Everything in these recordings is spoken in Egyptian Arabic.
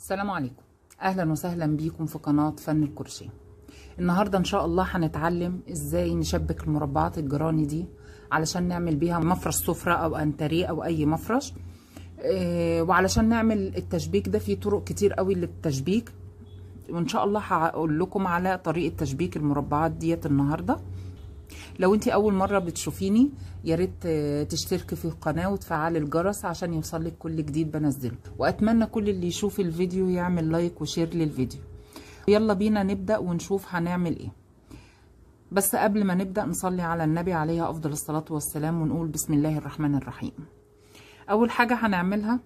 السلام عليكم اهلا وسهلا بيكم في قناة فن الكروشيه النهاردة ان شاء الله هنتعلم ازاي نشبك المربعات الجراني دي علشان نعمل بيها مفرش سفرة او انتريه او اي مفرش إيه وعلشان نعمل التشبيك ده في طرق كتير قوي للتشبيك وان شاء الله هقول لكم على طريقة تشبيك المربعات ديت النهارده لو انت اول مره بتشوفيني يا ريت تشتركي في القناه وتفعلي الجرس عشان يوصلك كل جديد بنزله واتمنى كل اللي يشوف الفيديو يعمل لايك وشير للفيديو يلا بينا نبدا ونشوف هنعمل ايه بس قبل ما نبدا نصلي على النبي عليه افضل الصلاه والسلام ونقول بسم الله الرحمن الرحيم اول حاجه هنعملها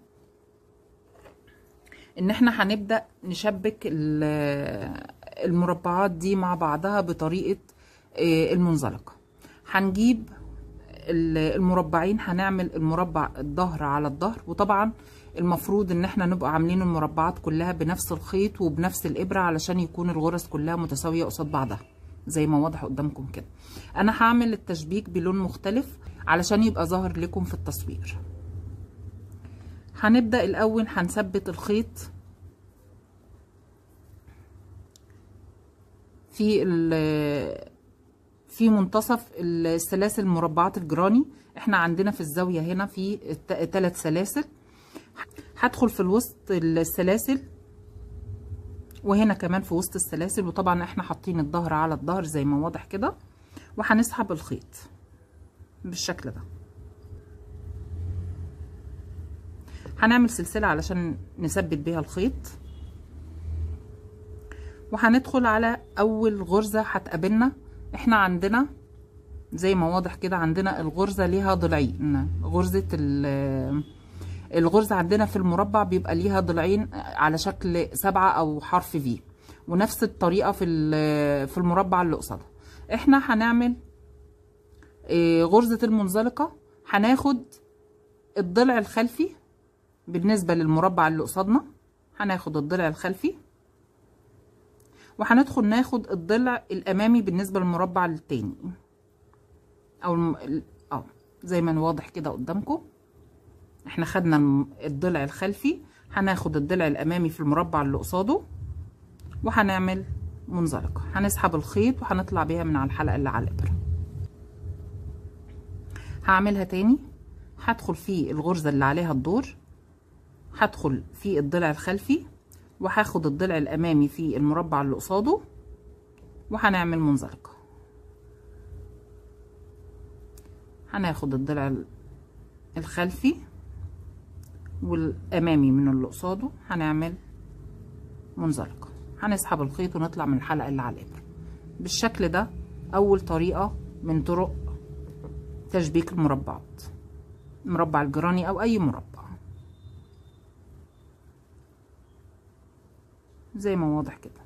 ان احنا هنبدا نشبك المربعات دي مع بعضها بطريقه المنزلقه هنجيب المربعين هنعمل المربع الظهر على الظهر وطبعا المفروض ان احنا نبقى عاملين المربعات كلها بنفس الخيط وبنفس الابره علشان يكون الغرز كلها متساويه قصاد بعضها زي ما واضح قدامكم كده انا هعمل التشبيك بلون مختلف علشان يبقى ظاهر لكم في التصوير هنبدا الاول هنثبت الخيط في في منتصف السلاسل المربعات الجراني احنا عندنا في الزاويه هنا في ثلاث سلاسل هدخل في الوسط السلاسل وهنا كمان في وسط السلاسل وطبعا احنا حاطين الظهر على الظهر زي ما واضح كده وهنسحب الخيط بالشكل ده هنعمل سلسله علشان نثبت بيها الخيط وهندخل على اول غرزه هتقابلنا احنا عندنا زي ما واضح كده عندنا الغرزة ليها ضلعين غرزة الغرزة عندنا في المربع بيبقى ليها ضلعين على شكل سبعة او حرف في ونفس الطريقة في في المربع اللي قصادها احنا هنعمل غرزة المنزلقة هناخد الضلع الخلفي بالنسبة للمربع اللي قصادنا هناخد الضلع الخلفي وهندخل ناخد الضلع الامامي بالنسبه للمربع التاني او الم... اه زي ما واضح كده قدامكم احنا خدنا الضلع الخلفي هناخد الضلع الامامي في المربع اللي قصاده وهنعمل منزلقه هنسحب الخيط وهنطلع بيها من على الحلقه اللي على الابره هعملها تاني هدخل في الغرزه اللي عليها الدور هدخل في الضلع الخلفي وهاخد الضلع الامامي في المربع اللي قصاده وهنعمل منزلقه هناخد الضلع الخلفي والامامي من اللي قصاده هنعمل منزلقه هنسحب الخيط ونطلع من الحلقه اللي على الابره بالشكل ده اول طريقه من طرق تشبيك المربعات مربع الجراني او اي مربع زي ما واضح كده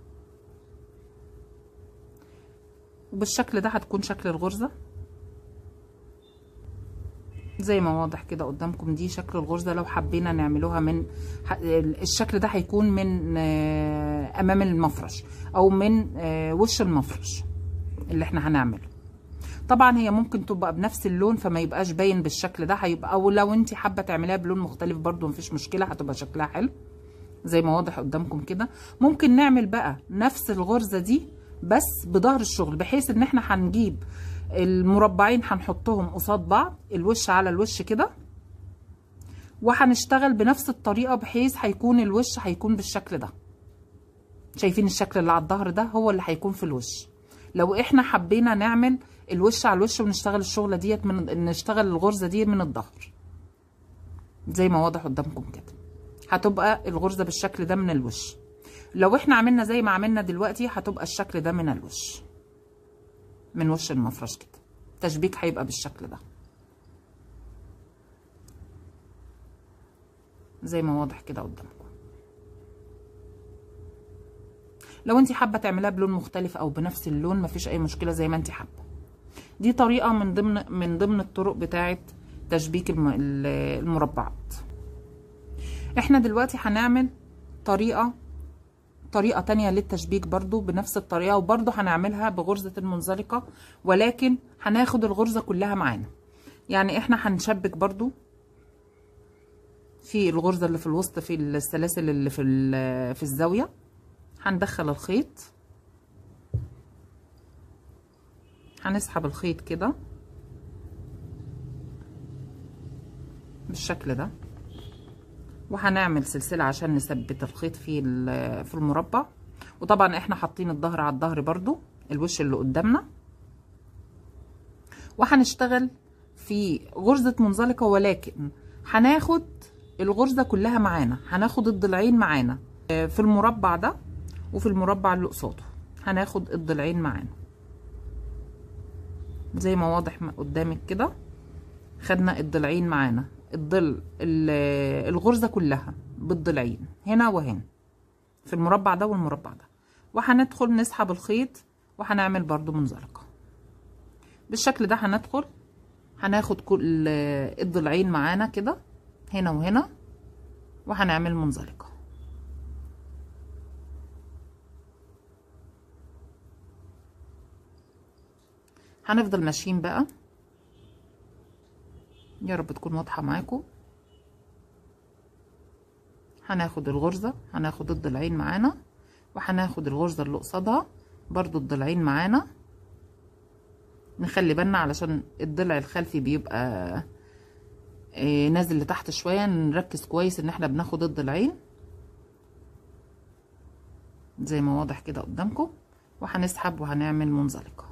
وبالشكل ده هتكون شكل الغرزة زي ما واضح كده قدامكم دي شكل الغرزة لو حبينا نعملوها من الشكل ده هيكون من امام المفرش او من وش المفرش اللي احنا هنعمله طبعا هي ممكن تبقى بنفس اللون فما يبقاش باين بالشكل ده هيبقى او لو انت حابه تعمليها بلون مختلف برضو مفيش مشكله هتبقى شكلها حلو زي ما واضح قدامكم كده ممكن نعمل بقى نفس الغرزه دي بس بظهر الشغل بحيث ان احنا هنجيب المربعين هنحطهم قصاد بعض الوش على الوش كده وهنشتغل بنفس الطريقه بحيث هيكون الوش هيكون بالشكل ده شايفين الشكل اللي على الظهر ده هو اللي هيكون في الوش لو احنا حبينا نعمل الوش على الوش ونشتغل الشغله ديت من نشتغل الغرزه دي من الظهر زي ما واضح قدامكم كده هتبقى الغرزة بالشكل ده من الوش لو احنا عملنا زي ما عملنا دلوقتي هتبقى الشكل ده من الوش من وش المفرش كده تشبيك هيبقى بالشكل ده زي ما واضح كده قدامكم لو انت حابه تعمليها بلون مختلف او بنفس اللون مفيش اي مشكله زي ما انت حابه دي طريقه من ضمن من ضمن الطرق بتاعه تشبيك المربعات احنا دلوقتي هنعمل طريقة طريقة تانية للتشبيك برضو بنفس الطريقة وبرضو هنعملها بغرزة المنزلقة ولكن هناخد الغرزة كلها معانا يعني احنا هنشبك برضو في الغرزة اللي في الوسط في السلاسل اللي في ال- في الزاوية هندخل الخيط هنسحب الخيط كده بالشكل ده وهنعمل سلسلة عشان نثبت الخيط في ال- في المربع وطبعا احنا حاطين الظهر على الظهر برضو الوش اللي قدامنا وهنشتغل في غرزة منزلقة ولكن هناخد الغرزة كلها معانا هناخد الضلعين معانا آه، في المربع ده وفي المربع اللي قصاده هناخد الضلعين معانا زي ما واضح م- قدامك كده خدنا الضلعين معانا الضلع ال- الغرزة كلها بالضلعين هنا وهنا في المربع ده والمربع ده وهندخل نسحب الخيط وهنعمل برضو منزلقة بالشكل ده هندخل هناخد كل الضلعين معانا كده هنا وهنا وهنعمل منزلقة هنفضل ماشيين بقى يا رب تكون واضحة معاكم هناخد الغرزة هناخد الضلعين معانا وهناخد الغرزة اللي قصادها برضو الضلعين معانا نخلي بالنا علشان الضلع الخلفي بيبقى آه، نازل لتحت شوية نركز كويس ان احنا بناخد الضلعين زي ما واضح كده قدامكم وهنسحب وهنعمل منزلقة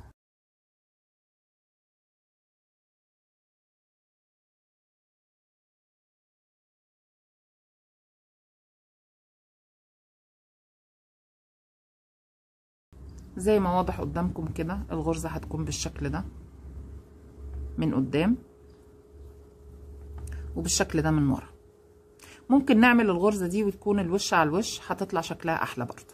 زي ما واضح قدامكم كده الغرزة هتكون بالشكل ده من قدام وبالشكل ده من ورا ممكن نعمل الغرزة دي وتكون الوش على الوش هتطلع شكلها احلى برضو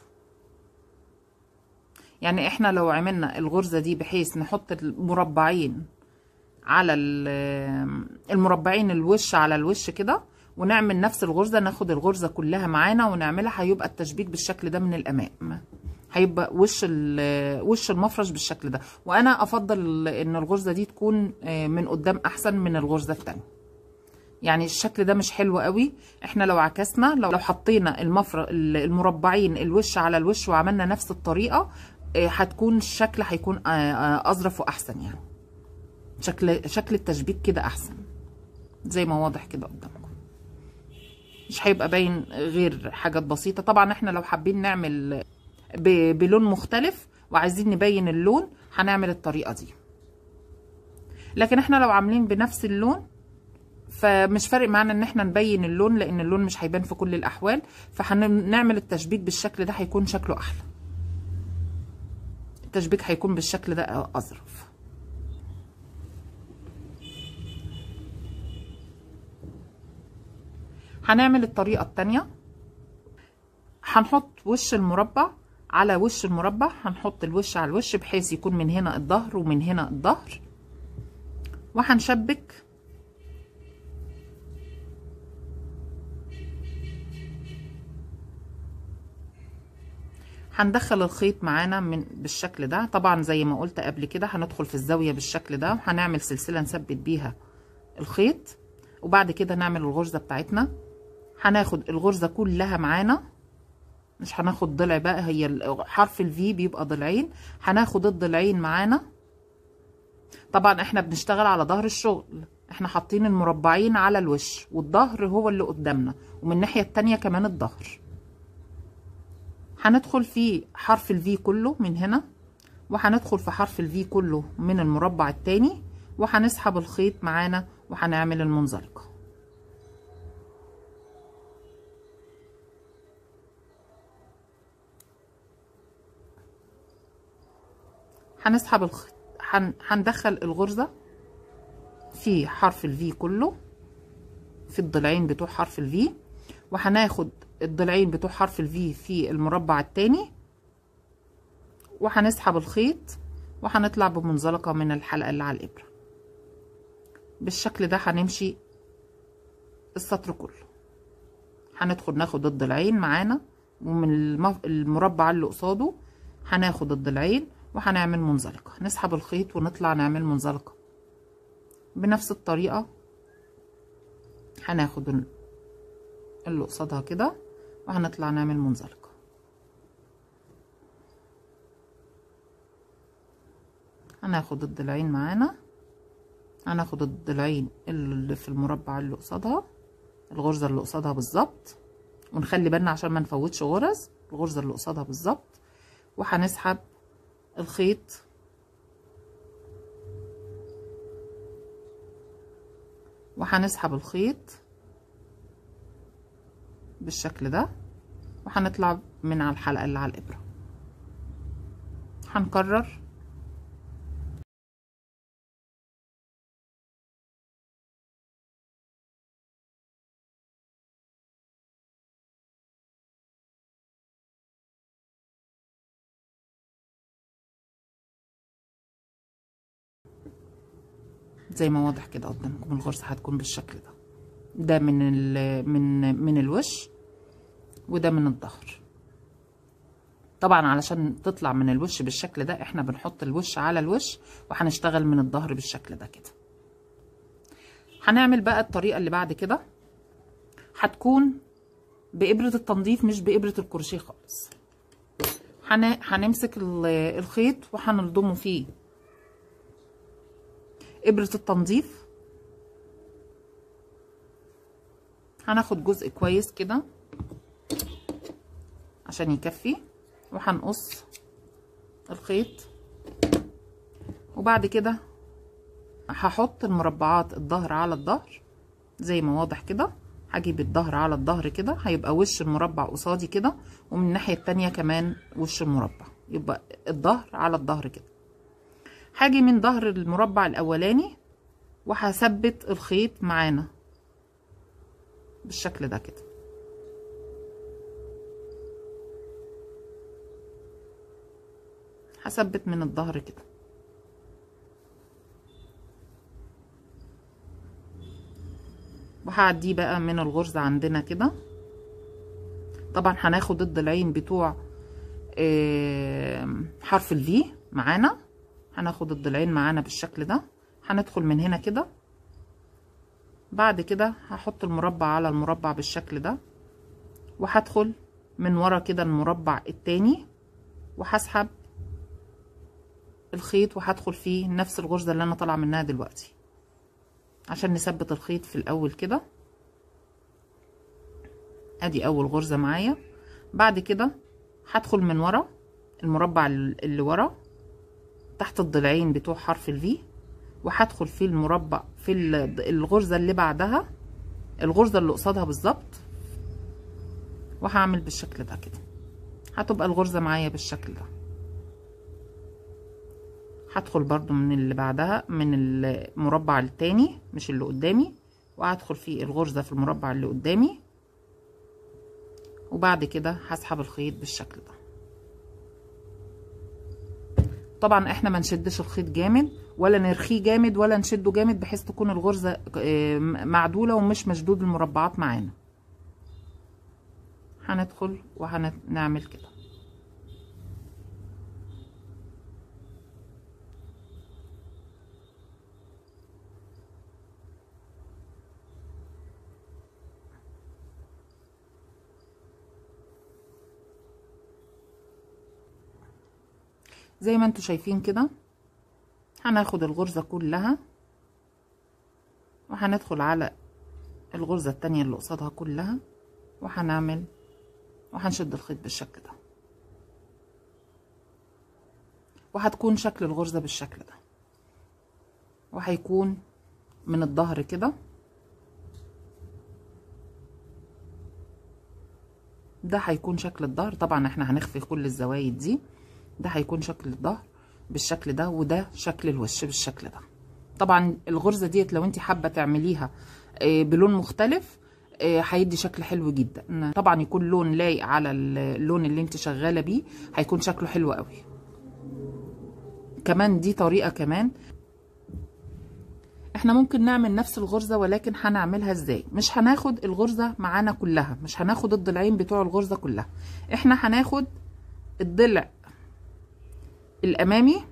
يعني احنا لو عملنا الغرزة دي بحيث نحط المربعين على ال- المربعين الوش على الوش كده ونعمل نفس الغرزة ناخد الغرزة كلها معانا ونعملها هيبقى التشبيك بالشكل ده من الامام هيبقى وش ال- وش المفرش بالشكل ده وانا افضل ان الغرزة دي تكون آه، من قدام احسن من الغرزة التانية يعني الشكل ده مش حلو قوي احنا لو عكسنا لو لو حطينا المفر المربعين الوش على الوش وعملنا نفس الطريقة آه، هتكون الشكل هيكون آه، آه، اظرف واحسن يعني شكل شكل التشبيك كده احسن زي ما واضح كده قدامكم مش هيبقى باين غير حاجات بسيطة طبعا احنا لو حابين نعمل ب- بلون مختلف وعايزين نبين اللون هنعمل الطريقة دي لكن احنا لو عاملين بنفس اللون فمش فارق معانا ان احنا نبين اللون لان اللون مش هيبان في كل الاحوال فهنعمل التشبيك بالشكل ده هيكون شكله احلى التشبيك هيكون بالشكل ده اظرف هنعمل الطريقة التانية هنحط وش المربع على وش المربع هنحط الوش على الوش بحيث يكون من هنا الظهر ومن هنا الظهر وهنشبك هندخل الخيط معانا من بالشكل ده طبعا زي ما قلت قبل كده هندخل في الزاوية بالشكل ده وهنعمل سلسلة نثبت بيها الخيط وبعد كده نعمل الغرزة بتاعتنا هناخد الغرزة كلها معانا مش هناخد ضلع بقى هي ال- حرف الفي بيبقى ضلعين هناخد الضلعين معانا طبعا احنا بنشتغل على ظهر الشغل احنا حاطين المربعين على الوش والظهر هو اللي قدامنا ومن الناحية التانية كمان الظهر هندخل في حرف الفي كله من هنا وهندخل في حرف الفي كله من المربع التاني وهنسحب الخيط معانا وهنعمل المنزلقة هنسحب الخيط هن... هندخل الغرزة في حرف الفي كله في الضلعين بتوع حرف الفي وهناخد الضلعين بتوع حرف الفي في المربع التاني وهنسحب الخيط وهنطلع بمنزلقة من الحلقة اللي على الإبرة بالشكل ده هنمشي السطر كله هندخل ناخد الضلعين معانا ومن المف- المربع اللي قصاده هناخد الضلعين وهنعمل منزلقة نسحب الخيط ونطلع نعمل منزلقة بنفس الطريقة هناخد ال- اللي قصادها كده وهنطلع نعمل منزلقة هناخد الضلعين معانا هناخد الضلعين اللي في المربع اللي قصادها الغرزة اللي قصادها بالظبط ونخلي بالنا عشان ما نفوتش غرز الغرزة اللي قصادها بالظبط وهنسحب الخيط وهنسحب الخيط بالشكل ده وهنطلع من على الحلقة اللي على الإبرة هنكرر زي ما واضح كده قدامكم الغرزة هتكون بالشكل ده ده من ال من من الوش وده من الظهر طبعا علشان تطلع من الوش بالشكل ده احنا بنحط الوش على الوش وهنشتغل من الظهر بالشكل ده كده هنعمل بقى الطريقة اللي بعد كده هتكون بإبرة التنظيف مش بإبرة الكروشيه خالص هنمسك الخيط وهنلضمه فيه إبرة التنظيف هناخد جزء كويس كده عشان يكفي وهنقص الخيط وبعد كده هحط المربعات الظهر على الظهر زي ما واضح كده هجيب الظهر على الظهر كده هيبقى وش المربع قصادي كده ومن الناحية التانية كمان وش المربع يبقى الظهر على الظهر كده هاجي من ظهر المربع الاولاني وهثبت الخيط معانا بالشكل ده كده هثبت من الظهر كده وهعديه بقى من الغرزة عندنا كده طبعا هناخد الضلعين بتوع حرف الفي معانا هناخد الضلعين معانا بالشكل ده هندخل من هنا كده بعد كده هحط المربع على المربع بالشكل ده وهدخل من ورا كده المربع التاني وهسحب الخيط وهدخل فيه نفس الغرزة اللي انا طالعه منها دلوقتي عشان نثبت الخيط في الاول كده ادي اول غرزة معايا بعد كده هدخل من ورا المربع اللي ورا تحت الضلعين بتوع حرف الفي وهدخل في المربع في الغرزة اللي بعدها الغرزة اللي قصادها بالظبط وهعمل بالشكل ده كده هتبقى الغرزة معايا بالشكل ده هدخل برضو من اللي بعدها من المربع التاني مش اللي قدامي وهدخل في الغرزة في المربع اللي قدامي وبعد كده هسحب الخيط بالشكل ده طبعا احنا ما نشدش الخيط جامد ولا نرخيه جامد ولا نشده جامد بحيث تكون الغرزة معدولة ومش مشدود المربعات معانا هندخل وهنعمل كده زي ما انتوا شايفين كده هناخد الغرزة كلها وهندخل على الغرزة التانية اللي قصادها كلها وهنعمل وهنشد الخيط بالشكل ده وهتكون شكل الغرزة بالشكل ده وهيكون من الظهر كده ده هيكون شكل الظهر طبعا احنا هنخفي كل الزوايد دي ده هيكون شكل الظهر بالشكل ده وده شكل الوش بالشكل ده طبعا الغرزه ديت لو انت حابه تعمليها بلون مختلف هيدي شكل حلو جدا طبعا يكون لون لايق على اللون اللي انت شغاله بيه هيكون شكله حلو قوي كمان دي طريقه كمان احنا ممكن نعمل نفس الغرزة ولكن هنعملها ازاي مش هناخد الغرزة معانا كلها مش هناخد الضلعين بتوع الغرزة كلها احنا هناخد الضلع الامامي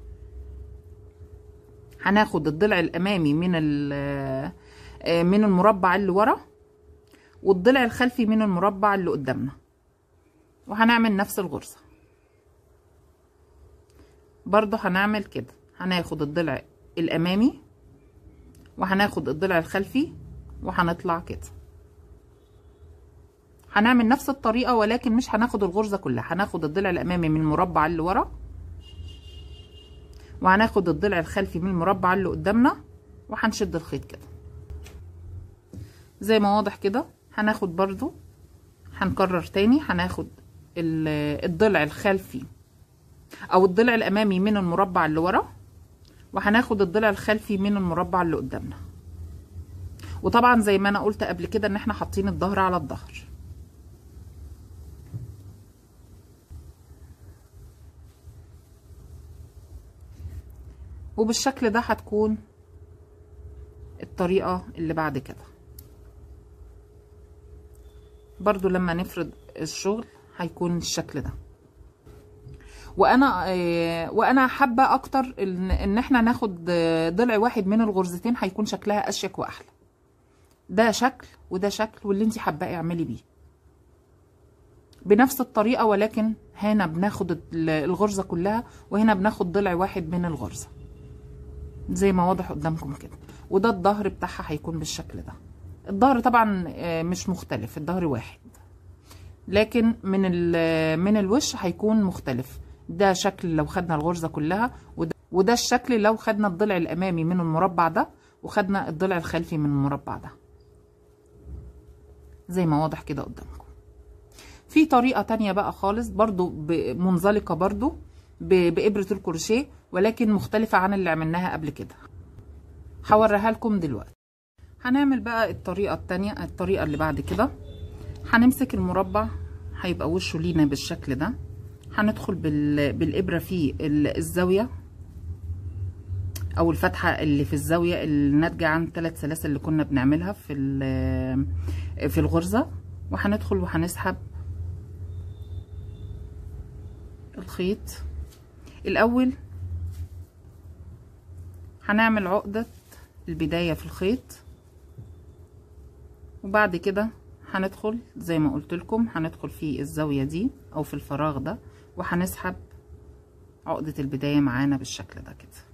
هناخد الضلع الامامي من من المربع اللي ورا والضلع الخلفي من المربع اللي قدامنا وهنعمل نفس الغرزة برضو هنعمل كده هناخد الضلع الامامي وهناخد الضلع الخلفي وهنطلع كده هنعمل نفس الطريقة ولكن مش هناخد الغرزة كلها هناخد الضلع الامامي من المربع اللي ورا وهناخد الضلع الخلفي من المربع اللي قدامنا وهنشد الخيط كده زي ما واضح كده هناخد برضو هنكرر تاني هناخد الضلع الخلفي او الضلع الامامي من المربع اللي ورا وهناخد الضلع الخلفي من المربع اللي قدامنا وطبعا زي ما انا قلت قبل كده ان احنا حاطين الظهر على الظهر وبالشكل ده هتكون الطريقة اللي بعد كده برضو لما نفرد الشغل هيكون الشكل ده وانا وانا حابه اكتر ان ان احنا ناخد ضلع واحد من الغرزتين هيكون شكلها اشيك واحلى ده شكل وده شكل واللي انت حابه اعملي بيه بنفس الطريقه ولكن هنا بناخد الغرزه كلها وهنا بناخد ضلع واحد من الغرزه زي ما واضح قدامكم كده وده الظهر بتاعها هيكون بالشكل ده الظهر طبعا مش مختلف الظهر واحد لكن من من الوش هيكون مختلف ده شكل لو خدنا الغرزه كلها وده, وده الشكل لو خدنا الضلع الامامي من المربع ده وخدنا الضلع الخلفي من المربع ده زي ما واضح كده قدامكم في طريقه تانية بقى خالص برضو منزلقه برضو بابره الكروشيه ولكن مختلفه عن اللي عملناها قبل كده هوريها لكم دلوقتي هنعمل بقى الطريقه التانية الطريقه اللي بعد كده هنمسك المربع هيبقى وشه لينا بالشكل ده هندخل بالابره في الزاويه او الفتحه اللي في الزاويه اللي ناتجه عن ثلاث سلاسل اللي كنا بنعملها في في الغرزه وهندخل وهنسحب الخيط الاول هنعمل عقده البدايه في الخيط وبعد كده هندخل زي ما قلت لكم هندخل في الزاويه دي او في الفراغ ده وهنسحب عقدة البداية معانا بالشكل ده كده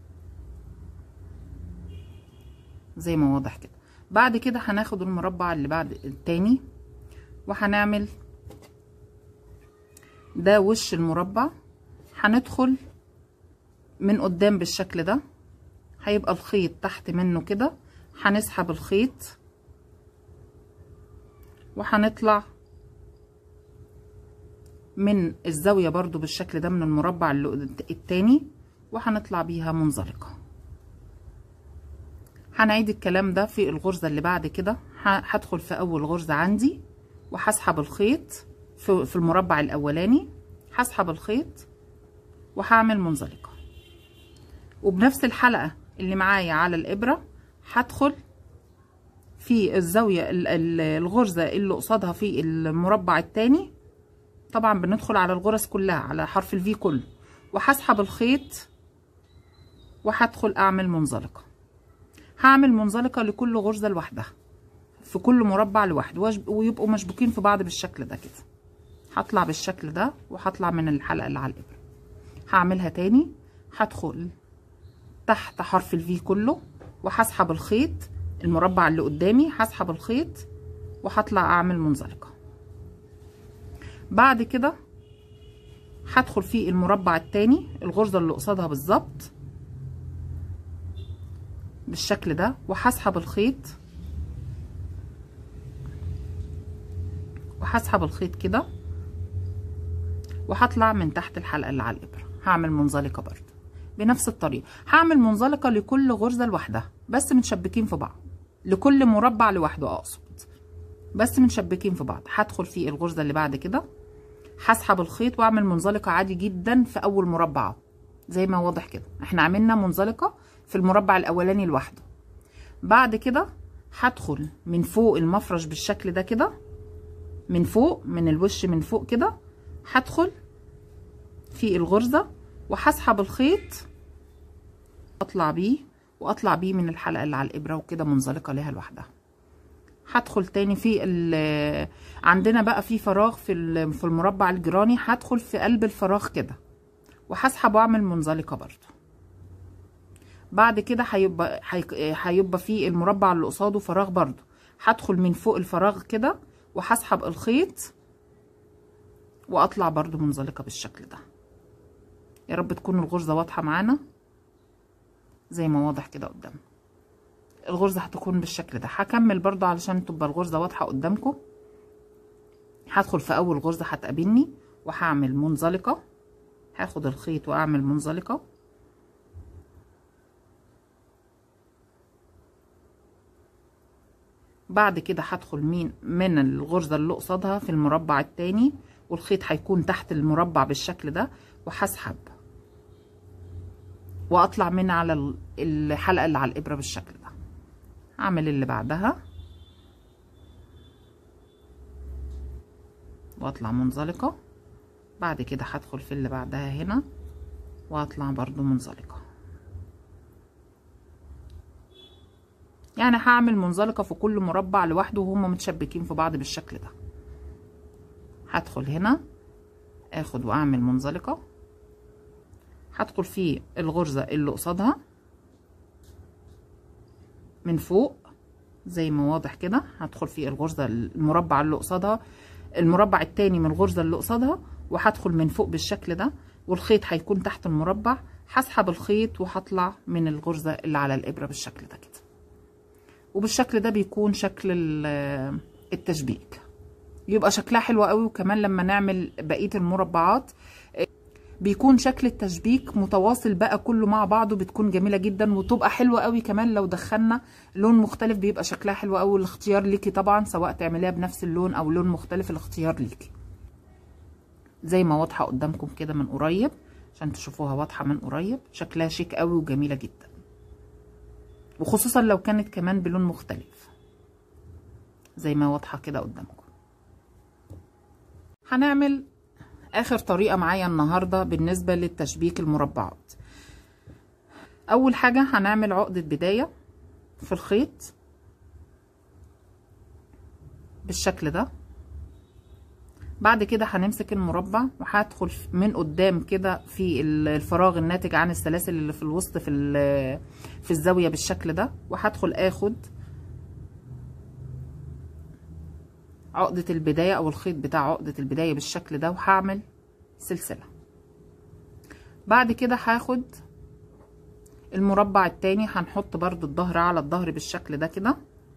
زي ما واضح كده بعد كده هناخد المربع اللي بعد التاني وهنعمل ده وش المربع هندخل من قدام بالشكل ده هيبقى الخيط تحت منه كده هنسحب الخيط وهنطلع من الزاوية برضو بالشكل ده من المربع التاني وهنطلع بيها منزلقة هنعيد الكلام ده في الغرزة اللي بعد كده هدخل في اول غرزة عندي وهسحب الخيط في المربع الاولاني هسحب الخيط وهعمل منزلقة وبنفس الحلقة اللي معايا على الابرة هدخل في الزاوية الغرزة اللي قصادها في المربع التاني طبعا بندخل على الغرز كلها على حرف الفي كله وهسحب الخيط وهدخل اعمل منزلقه هعمل منزلقه لكل غرزه لوحدها في كل مربع لوحده ويبقوا مشبوكين في بعض بالشكل ده كده هطلع بالشكل ده وهطلع من الحلقه اللي على الابره هعملها تاني هدخل تحت حرف الفي كله وهسحب الخيط المربع اللي قدامي هسحب الخيط وهطلع اعمل منزلقه بعد كده هدخل في المربع التاني الغرزة اللي قصادها بالظبط بالشكل ده وهسحب الخيط وهسحب الخيط كده وهطلع من تحت الحلقة اللي على الإبرة هعمل منزلقة برضه بنفس الطريقة هعمل منزلقة لكل غرزة لوحدها بس متشبكين في بعض لكل مربع لوحده اقصد بس متشبكين في بعض هدخل في الغرزة اللي بعد كده هسحب الخيط واعمل منزلقة عادي جدا في اول مربع زي ما واضح كده احنا عملنا منزلقة في المربع الاولاني لوحده بعد كده هدخل من فوق المفرش بالشكل ده كده من فوق من الوش من فوق كده هدخل في الغرزة وهسحب الخيط اطلع بيه واطلع بيه من الحلقة اللي على الابرة وكده منزلقة ليها لوحدها هدخل تاني في ال عندنا بقى في فراغ في ال- في المربع الجراني هدخل في قلب الفراغ كده وهسحب واعمل منزلقه برضو بعد كده هيبقى هي- هيبقى في المربع اللي قصاده فراغ برضو هدخل من فوق الفراغ كده وهسحب الخيط واطلع برضو منزلقه بالشكل ده يا رب تكون الغرزه واضحه معانا زي ما واضح كده قدام الغرزه هتكون بالشكل ده هكمل برضو علشان تبقى الغرزه واضحه قدامكم هدخل في اول غرزه هتقابلني وهعمل منزلقه هاخد الخيط واعمل منزلقه بعد كده هدخل مين من الغرزه اللي قصادها في المربع التاني والخيط هيكون تحت المربع بالشكل ده وهسحب واطلع من على ال- الحلقه اللي على الابره بالشكل ده هعمل اللي بعدها واطلع منزلقه بعد كده هدخل في اللي بعدها هنا واطلع برضو منزلقه يعني هعمل منزلقه في كل مربع لوحده وهما متشبكين في بعض بالشكل ده هدخل هنا اخد واعمل منزلقه هدخل في الغرزه اللي قصادها من فوق زي ما واضح كده هدخل في الغرزه المربع اللي قصادها المربع التاني من الغرزه اللي قصادها وهدخل من فوق بالشكل ده والخيط هيكون تحت المربع هسحب الخيط وهطلع من الغرزه اللي على الابره بالشكل ده كده وبالشكل ده بيكون شكل ال- التشبيك يبقى شكلها حلو قوي وكمان لما نعمل بقيه المربعات بيكون شكل التشبيك متواصل بقى كله مع بعضه بتكون جميله جدا وتبقى حلوه قوي كمان لو دخلنا لون مختلف بيبقى شكلها حلو قوي الاختيار ليكي طبعا سواء تعمليها بنفس اللون او لون مختلف الاختيار ليكي زي ما واضحه قدامكم كده من قريب عشان تشوفوها واضحه من قريب شكلها شيك قوي وجميله جدا وخصوصا لو كانت كمان بلون مختلف زي ما واضحه كده قدامكم هنعمل اخر طريقه معايا النهارده بالنسبه للتشبيك المربعات اول حاجه هنعمل عقده بدايه في الخيط بالشكل ده بعد كده هنمسك المربع وهدخل من قدام كده في الفراغ الناتج عن السلاسل اللي في الوسط في في الزاويه بالشكل ده وهدخل اخد عقدة البداية او الخيط بتاع عقدة البداية بالشكل ده وهعمل سلسلة بعد كده هاخد المربع التاني هنحط برضو الظهر على الظهر بالشكل ده كده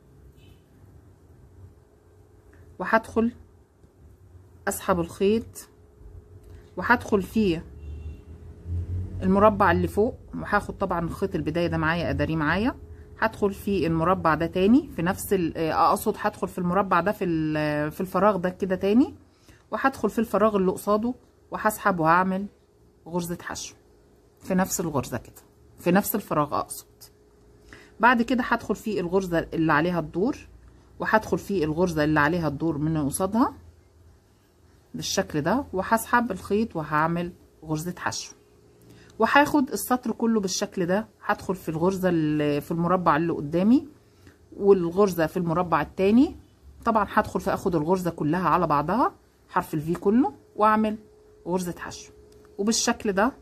وهدخل اسحب الخيط وهدخل فيه المربع اللي فوق وهاخد طبعا خيط البداية ده معايا اداريه معايا هدخل في المربع ده تاني في نفس اقصد هدخل في المربع ده في في الفراغ ده كده تاني وهدخل في الفراغ اللي قصاده وهسحب وهعمل غرزة حشو في نفس الغرزة كده في نفس الفراغ اقصد بعد كده هدخل في الغرزة اللي عليها الدور وهدخل في الغرزة اللي عليها الدور من قصادها بالشكل ده وهسحب الخيط وهعمل غرزة حشو وهاخد السطر كله بالشكل ده هدخل في الغرزة اللي في المربع اللي قدامي والغرزة في المربع التاني طبعا هدخل في اخد الغرزة كلها على بعضها حرف الفي كله واعمل غرزة حشو وبالشكل ده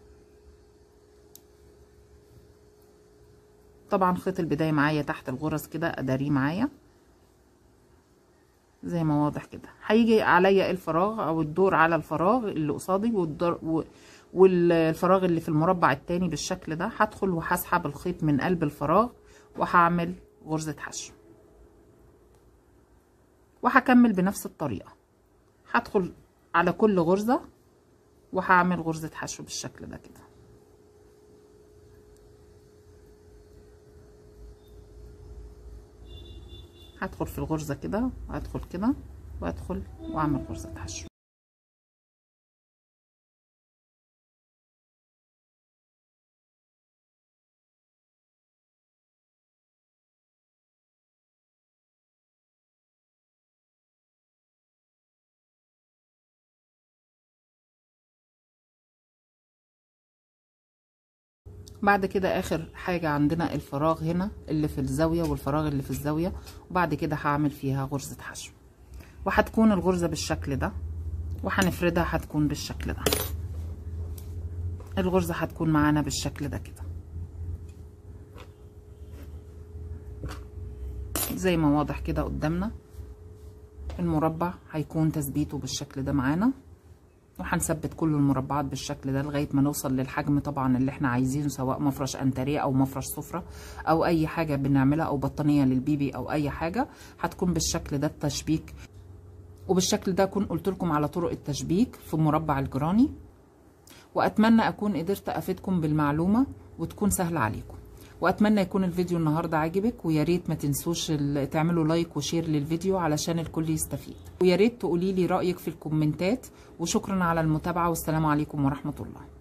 طبعا خيط البداية معايا تحت الغرز كده اداريه معايا زي ما واضح كده هيجي عليا الفراغ او الدور على الفراغ اللي قصادي والدور و... والفراغ اللي في المربع التاني بالشكل ده هدخل وهسحب الخيط من قلب الفراغ وهعمل غرزة حشو وهكمل بنفس الطريقة هدخل على كل غرزة وهعمل غرزة حشو بالشكل ده كده هدخل في الغرزة كده وهدخل كده وادخل واعمل غرزة حشو بعد كده اخر حاجة عندنا الفراغ هنا اللي في الزاوية والفراغ اللي في الزاوية وبعد كده هعمل فيها غرزة حشو وهتكون الغرزة بالشكل ده وهنفردها هتكون بالشكل ده الغرزة هتكون معانا بالشكل ده كده زي ما واضح كده قدامنا المربع هيكون تثبيته بالشكل ده معانا وهنثبت كل المربعات بالشكل ده لغايه ما نوصل للحجم طبعا اللي احنا عايزينه سواء مفرش انتريه او مفرش سفره او اي حاجه بنعملها او بطانيه للبيبي او اي حاجه هتكون بالشكل ده التشبيك وبالشكل ده اكون قلت لكم على طرق التشبيك في مربع الجراني واتمنى اكون قدرت افيدكم بالمعلومه وتكون سهله عليكم واتمنى يكون الفيديو النهارده عجبك ويا ريت ما تنسوش تعملوا لايك وشير للفيديو علشان الكل يستفيد ويا ريت تقولي لي رايك في الكومنتات وشكرا على المتابعه والسلام عليكم ورحمه الله